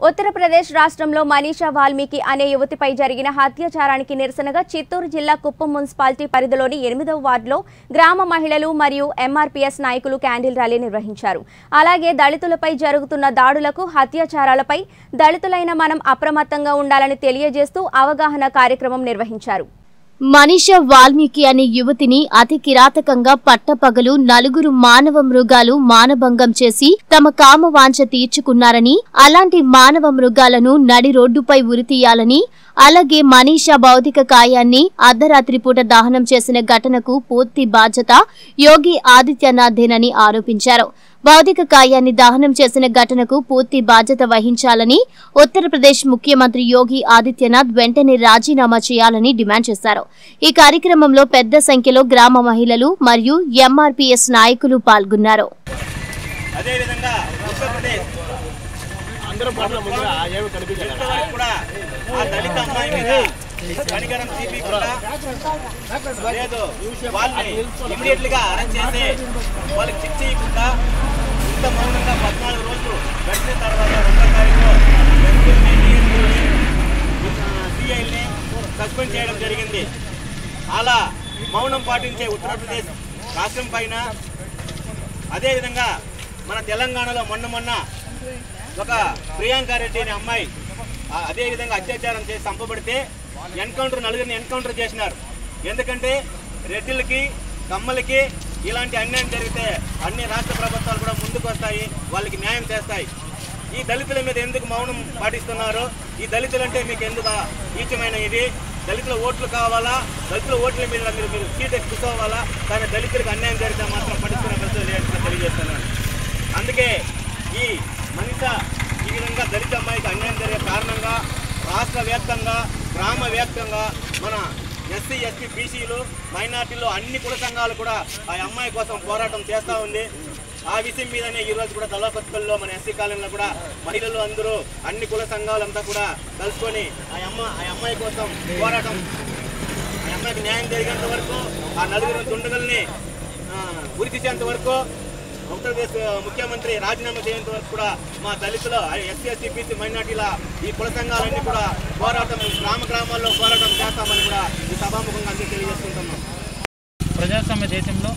ఉత్తరప్రదేశ్ రాష్ట్రంలో మనీషా వాల్మీకి అనే యువతిపై జరిగిన అత్యాచారానికి నిరసనగా చిత్తూరు జిల్లా కుప్పం మున్సిపాలిటీ పరిధిలోని ఎనిమిదవ వార్డులో గ్రామ మహిళలు మరియు ఎంఆర్పీఎస్ నాయకులు క్యాండిల్ ర్యాలీ నిర్వహించారు అలాగే దళితులపై జరుగుతున్న దాడులకు అత్యాచారాలపై దళితులైన మనం అప్రమత్తంగా ఉండాలని తెలియజేస్తూ అవగాహన కార్యక్రమం నిర్వహించారు మనీష వాల్మీకి అనే యువతిని అతి కిరాతకంగా పట్టపగలు నలుగురు మానవ మృగాలు మానభంగం చేసి తమ కామ వాంఛ తీర్చుకున్నారని అలాంటి మానవ మృగాలను నడి రోడ్డుపై ఉరితీయాలని అలాగే మనీషా భౌతిక కాయాన్ని అర్ధరాత్రి పూట దహనం చేసిన ఘటనకు పూర్తి బాధ్యత యోగి ఆదిత్యనాథేనని ఆరోపించారు భౌతిక కాయాన్ని దహనం చేసిన ఘటనకు పూర్తి బాధ్యత వహించాలని ఉత్తరప్రదేశ్ ముఖ్యమంత్రి యోగి ఆదిత్యనాథ్ వెంటనే రాజీనామా చేయాలని డిమాండ్ చేశారు ఈ కార్యక్రమంలో పెద్ద సంఖ్యలో గ్రామ మహిళలు మరియు ఎంఆర్పీఎస్ నాయకులు పాల్గొన్నారు అదేవిధంగా ఉత్తరప్రదేశ్ ఇంతవరకు కూడా ఆ దళిత అమ్మాయి మీద కనికరం చూపించకుండా లేదు వాళ్ళని ఇమీడియట్ గా అరెస్ట్ చేసి వాళ్ళకి శిక్ష ఇవ్వకుండా ఇంత మౌనంగా పద్నాలుగు రోజులు గడిచిన తర్వాత రెండో తారీఖు సిఐల్ని సస్పెండ్ చేయడం జరిగింది అలా మౌనం పాటించే ఉత్తరప్రదేశ్ రాష్ట్రం పైన అదేవిధంగా మన తెలంగాణలో మొన్న మొన్న ఒక ప్రియాంక రెడ్డి అనే అమ్మాయి ఆ, అదేవిధంగా అత్యాచారం చేసి చంపబడితే ఎన్కౌంటర్ నలుగురిని ఎన్కౌంటర్ చేసినారు ఎందుకంటే రెడ్డిలకి కమ్మలకి ఇలాంటి అన్యాయం జరిగితే అన్ని రాష్ట్ర ప్రభుత్వాలు కూడా ముందుకు వస్తాయి వాళ్ళకి న్యాయం చేస్తాయి ఈ దళితుల మీద ఎందుకు మౌనం పాటిస్తున్నారు ఈ దళితులంటే మీకు ఎందుకు ఈచమైన ఇది దళితుల ఓట్లు కావాలా దళితుల ఓట్ల మీద మీరు మీరు సీట్ కూర్చోవాలా కానీ దళితులకు అన్యాయం జరిగితే మాత్రం పట్టించుకునే పరిస్థితి లేదని తెలియజేస్తున్నాను అందుకే ఈ మనిష ఈ విధంగా దళిత అమ్మాయికి అన్యాయం జరిగే కారణంగా రాష్ట్ర వ్యాప్తంగా గ్రామ వ్యాప్తంగా మన ఎస్సీ ఎస్టీ బీసీలు మైనార్టీలు అన్ని కుల సంఘాలు కూడా ఆ అమ్మాయి కోసం పోరాటం చేస్తూ ఉంది ఆ విషయం మీదనే ఈ రోజు కూడా తలపత్తుల్లో మన ఎస్సీ కాలనీలో కూడా మహిళలు అందరూ అన్ని కుల సంఘాలంతా కూడా కలుసుకొని ఆ అమ్మ ఆ అమ్మాయి కోసం పోరాటం ఆ అమ్మాయికి న్యాయం జరిగేంత వరకు ఆ నలుగురు దుండగుల్ని ఆ, ఉరి తీసేంత వరకు ఉత్తరప్రదేశ్ ముఖ్యమంత్రి రాజీనామా చేయేంత వరకు కూడా మా దళితుల ఎస్సీ ఎస్టీ బీసీ మైనార్టీల ఈ కుల సంఘాలన్నీ కూడా పోరాటం గ్రామ గ్రామాల్లో పోరాటం చేస్తామని కూడా ఈ సభాముఖంగా అందరికీ తెలియజేసుకుంటున్నాం ప్రజాస్వామ్య దేశంలో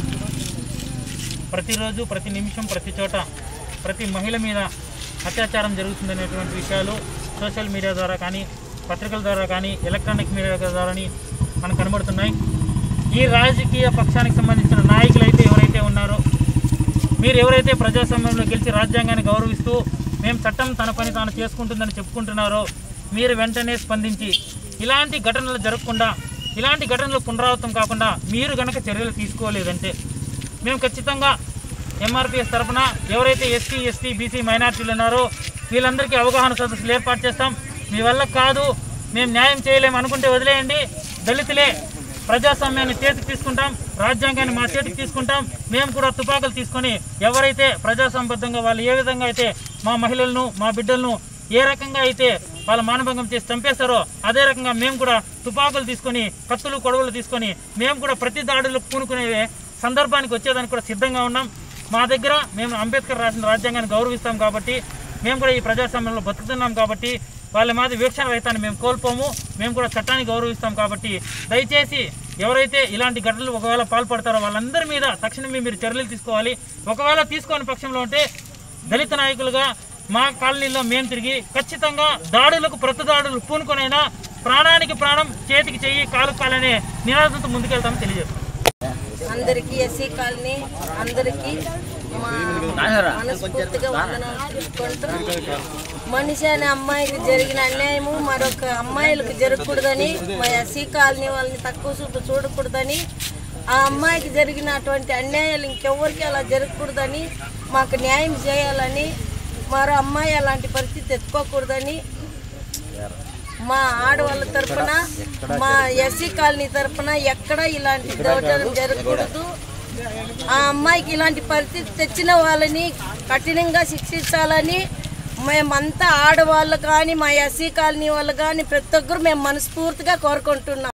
ప్రతిరోజు ప్రతి నిమిషం ప్రతి చోట ప్రతి మహిళ మీద అత్యాచారం జరుగుతుందనేటువంటి విషయాలు సోషల్ మీడియా ద్వారా కానీ పత్రికల ద్వారా కానీ ఎలక్ట్రానిక్ మీడియా ద్వారా మనకు కనబడుతున్నాయి ఈ రాజకీయ పక్షానికి సంబంధించిన నాయకులు అయితే ఎవరైతే ఉన్నారో మీరు ఎవరైతే ప్రజాస్వామ్యంలో గెలిచి రాజ్యాంగాన్ని గౌరవిస్తూ మేము చట్టం తన పని తాను చేసుకుంటుందని చెప్పుకుంటున్నారో మీరు వెంటనే స్పందించి ఇలాంటి ఘటనలు జరగకుండా ఇలాంటి ఘటనలు పునరావృతం కాకుండా మీరు గనక చర్యలు తీసుకోలేదంటే మేము ఖచ్చితంగా ఎంఆర్పిఎస్ తరఫున ఎవరైతే ఎస్టీ ఎస్టీ బీసీ మైనార్టీలు ఉన్నారో వీళ్ళందరికీ అవగాహన సదస్సులు ఏర్పాటు చేస్తాం మీ వల్ల కాదు మేము న్యాయం చేయలేము అనుకుంటే వదిలేయండి దళితులే ప్రజాస్వామ్యాన్ని చేతికి తీసుకుంటాం రాజ్యాంగాన్ని మా చేతికి తీసుకుంటాం మేము కూడా తుపాకులు తీసుకొని ఎవరైతే ప్రజాసంబద్ధంగా వాళ్ళు ఏ విధంగా అయితే మా మహిళలను మా బిడ్డలను ఏ రకంగా అయితే వాళ్ళ మానభంగం చేసి చంపేస్తారో అదే రకంగా మేము కూడా తుపాకులు తీసుకొని కత్తులు కొడవలు తీసుకొని మేము కూడా ప్రతి దాడులకు పూనుకునే సందర్భానికి వచ్చేదానికి కూడా సిద్ధంగా ఉన్నాం మా దగ్గర మేము అంబేద్కర్ రాసిన రాజ్యాంగాన్ని గౌరవిస్తాం కాబట్టి మేము కూడా ఈ ప్రజాస్వామ్యంలో బతుకుతున్నాం కాబట్టి వాళ్ళ మాది వీక్షణ రహితాన్ని మేము కోల్పోము మేము కూడా చట్టాన్ని గౌరవిస్తాం కాబట్టి దయచేసి ఎవరైతే ఇలాంటి ఘటనలు ఒకవేళ పాల్పడతారో వాళ్ళందరి మీద తక్షణమే మీరు చర్యలు తీసుకోవాలి ఒకవేళ తీసుకోని పక్షంలో ఉంటే దళిత నాయకులుగా మా కాలనీలో మేము తిరిగి ఖచ్చితంగా దాడులకు ప్రతి దాడులు పూనుకొనైనా ప్రాణానికి ప్రాణం చేతికి చెయ్యి కాలు కాలనే నినాదంతో ముందుకెళ్తామని తెలియజేస్తాం అందరికీ ఎస్సీ కాలనీ అందరికీ మా మనస్ఫూర్తిగా వందనాలు చెప్పుకుంటూ మనిషి అనే అమ్మాయికి జరిగిన అన్యాయము మరొక అమ్మాయిలకు జరగకూడదని మా ఎస్సీ కాలనీ వాళ్ళని తక్కువ చూపు చూడకూడదని ఆ అమ్మాయికి జరిగినటువంటి అన్యాయాలు ఇంకెవ్వరికి అలా జరగకూడదని మాకు న్యాయం చేయాలని మరో అమ్మాయి అలాంటి పరిస్థితి తెచ్చుకోకూడదని మా ఆడవాళ్ళ తరపున మా ఎస్సీ కాలనీ తరపున ఎక్కడ ఇలాంటి దౌర్జన్యం జరగకూడదు ఆ అమ్మాయికి ఇలాంటి పరిస్థితి తెచ్చిన వాళ్ళని కఠినంగా శిక్షించాలని మేమంతా ఆడవాళ్ళు కానీ మా ఎస్సీ కాలనీ వాళ్ళు కానీ ప్రతి ఒక్కరు మేము మనస్ఫూర్తిగా కోరుకుంటున్నాం